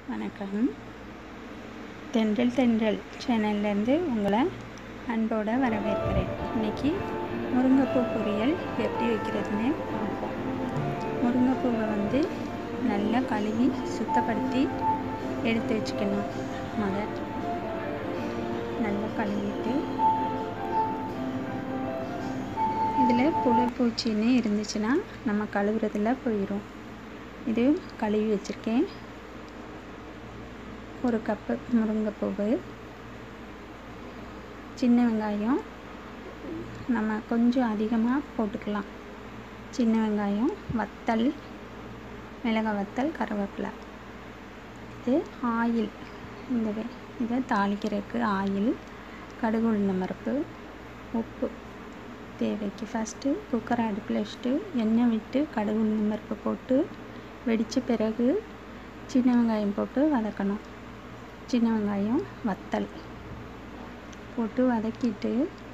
வணக்கம் தென்றல் தென்றல் சேனல்லேருந்து உங்களை அன்போடு வரவேற்கிறேன் இன்றைக்கி முருங்கைப்பூ பொரியல் எப்படி வைக்கிறதுன்னு பார்ப்போம் முருங்கைப்பூவை வந்து நல்லா கழுவி சுத்தப்படுத்தி எடுத்து வச்சுக்கணும் முத நல்லா கழுவிட்டு இதில் புழு பூச்சின்னு இருந்துச்சுன்னா நம்ம கழுவுறதுல போயிடும் இது கழுவி வச்சுருக்கேன் ஒரு கப்பு முருங்கைப்பூவு சின்ன வெங்காயம் நம்ம கொஞ்சம் அதிகமாக போட்டுக்கலாம் சின்ன வெங்காயம் வத்தல் மிளகாய் வத்தல் கருவேப்பிலை இது ஆயில் இந்த வே- இதை தாளிக்கிறதுக்கு ஆயில் கடுகு உளுந்தம் பருப்பு உப்பு தேவைக்கு ஃபஸ்ட்டு குக்கரை அடுப்பில் வச்சுட்டு எண்ணெய் விட்டு கடுகு உளுந்தம் பருப்பு போட்டு வெடித்த பிறகு சின்ன வெங்காயம் போட்டு வதக்கணும் சின்ன வெங்காயம் வத்தல் போட்டு வதக்கிட்டு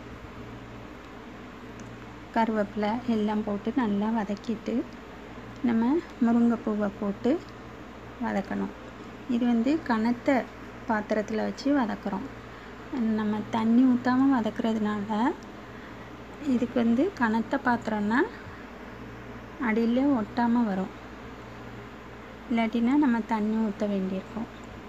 கருவேப்பிலை எல்லாம் போட்டு நல்லா வதக்கிட்டு நம்ம முருங்கைப்பூவை போட்டு வதக்கணும் இது வந்து கனத்த பாத்திரத்தில் வச்சு வதக்குறோம் நம்ம தண்ணி ஊற்றாமல் வதக்குறதுனால இதுக்கு வந்து கனத்த பாத்திரம்னா அடியில் ஒட்டாமல் வரும் இல்லாட்டினா நம்ம தண்ணி ஊற்ற வேண்டியிருக்கும்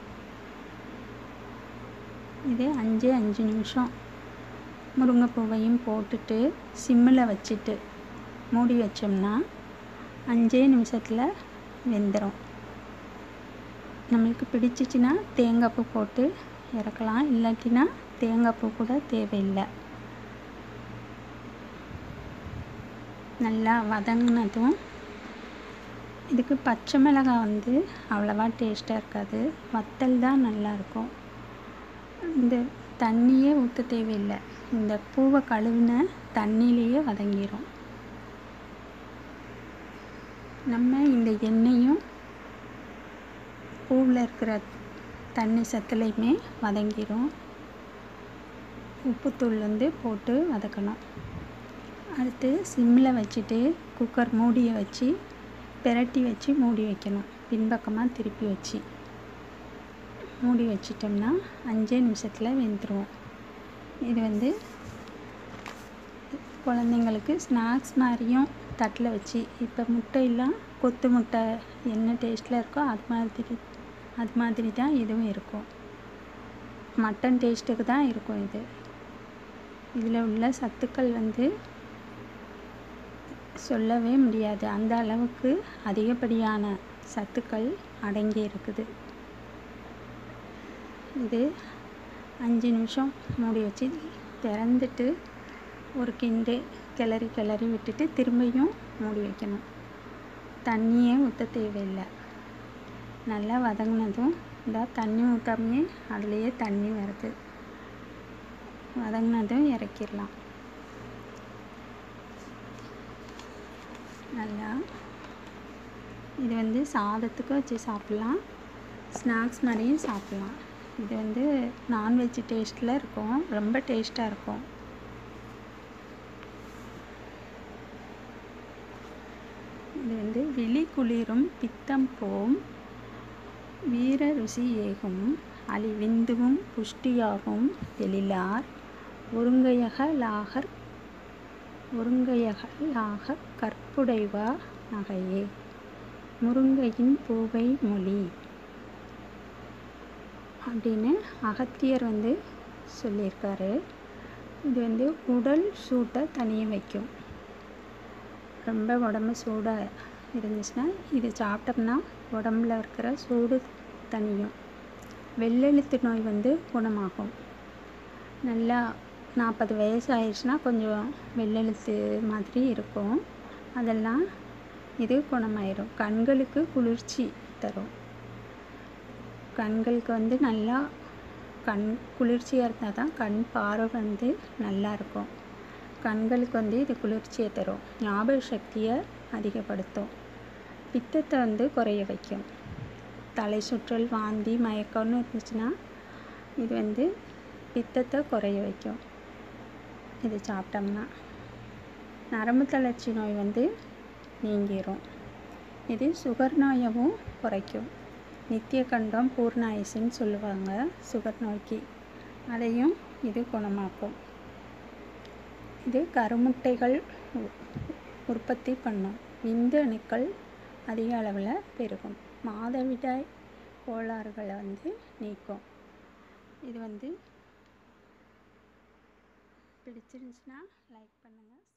இது அஞ்சு அஞ்சு நிமிஷம் முருங்கைப்பூவையும் போட்டுட்டு சிம்மில் வச்சுட்டு மூடி வச்சோம்னா அஞ்சே நிமிஷத்தில் வெந்துடும் நம்மளுக்கு பிடிச்சிச்சின்னா தேங்காய் பூ போட்டு இறக்கலாம் இல்லாட்டினா தேங்காய் பூ கூட தேவையில்லை நல்லா வதங்கினதும் இதுக்கு பச்சை மிளகாய் வந்து அவ்வளவா டேஸ்ட்டாக இருக்காது வத்தல் தான் நல்லாயிருக்கும் இந்த தண்ணியே ஊற்ற தேவையில்லை இந்த பூவை கழுவின தண்ணியிலேயே வதங்கிரும் நம்ம இந்த எண்ணெயும் பூவில் இருக்கிற தண்ணி சத்துலையுமே வதங்கிரும் உப்புத்தூள் வந்து போட்டு வதக்கணும் அடுத்து சிம்மில் வச்சுட்டு குக்கர் மூடியை வச்சு பிரட்டி வச்சு மூடி வைக்கணும் பின்பக்கமாக திருப்பி வச்சு மூடி வச்சிட்டோம்னா அஞ்சே நிமிஷத்தில் வெந்துடும் இது வந்து குழந்தைங்களுக்கு ஸ்நாக்ஸ் மாதிரியும் தட்டில் வச்சு இப்போ முட்டையெல்லாம் கொத்து முட்டை என்ன டேஸ்ட்டில் இருக்கோ அது மாதிரி அது மாதிரி தான் இதுவும் இருக்கும் மட்டன் டேஸ்ட்டுக்கு தான் இருக்கும் இது இதில் உள்ள சத்துக்கள் வந்து சொல்லவே முடியாது அந்த அளவுக்கு அதிகப்படியான சத்துக்கள் அடங்கி இருக்குது இது அஞ்சு நிமிஷம் மூடி வச்சு திறந்துட்டு ஒரு கிண்டு கிளறி கிளறி விட்டுட்டு திரும்பியும் மூடி வைக்கணும் தண்ணியே ஊற்ற தேவையில்லை நல்லா வதங்கினதும் இந்த தண்ணி ஊற்றாமையே அதுலேயே தண்ணி வருது வதங்கினதும் இறக்கிடலாம் நல்லா இது வந்து சாதத்துக்கு வச்சு சாப்பிட்லாம் ஸ்நாக்ஸ் மாதிரியும் சாப்பிட்லாம் இது வந்து நான்வெஜ் டேஸ்ட்டில் இருக்கும் ரொம்ப டேஸ்ட்டாக இருக்கும் இது வந்து விழி குளிரும் பித்தம் போம் வீர ருசி ஏகும் அழிவிந்துவும் புஷ்டியாகும் எழிலார் ஒருங்கையகலாகர் ஒருங்கையகலாக கற்புடைவா நகையே முருங்கையின் பூவை மொழி அப்படின்னு அகத்தியர் வந்து சொல்லியிருக்காரு இது வந்து உடல் சூட்டை தனிய வைக்கும் ரொம்ப உடம்பு சூடாக இருந்துச்சுன்னா இது சாப்பிட்டோம்னா உடம்புல இருக்கிற சூடு தணியும் வெள்ளெழுத்து நோய் வந்து குணமாகும் நல்லா நாற்பது வயசு ஆயிடுச்சுன்னா கொஞ்சம் வெள்ளெழுத்து மாதிரி இருக்கும் அதெல்லாம் இது குணமாயிரும் கண்களுக்கு குளிர்ச்சி தரும் கண்களுக்கு வந்து நல்லா கண் குளிர்ச்சியாக இருந்தால் தான் கண் பார்வை வந்து நல்லா இருக்கும் கண்களுக்கு வந்து இது குளிர்ச்சியை தரும் ஞாபக சக்தியை அதிகப்படுத்தும் பித்தத்தை வந்து குறைய வைக்கும் தலை சுற்றல் வாந்தி மயக்கம்னு இருந்துச்சுன்னா இது வந்து பித்தத்தை குறைய வைக்கும் இது சாப்பிட்டோம்னா நரம்பு தளர்ச்சி நோய் வந்து நீங்கிரும் இது சுகர் நோயவும் குறைக்கும் நித்திய கண்டம் பூர்ணாயுசுன்னு சொல்லுவாங்க சுகர் நோய்க்கு அதையும் இது குணமாக்கும் இது கருமுட்டைகள் உ- உற்பத்தி பண்ணும் விந்து அணுக்கள் அதிக அளவில் பெருகும் மாதவிடாய் கோளாறுகளை வந்து நீக்கும் இது வந்து பிடிச்சிருந்துச்சுன்னா லைக் பண்ணுங்கள்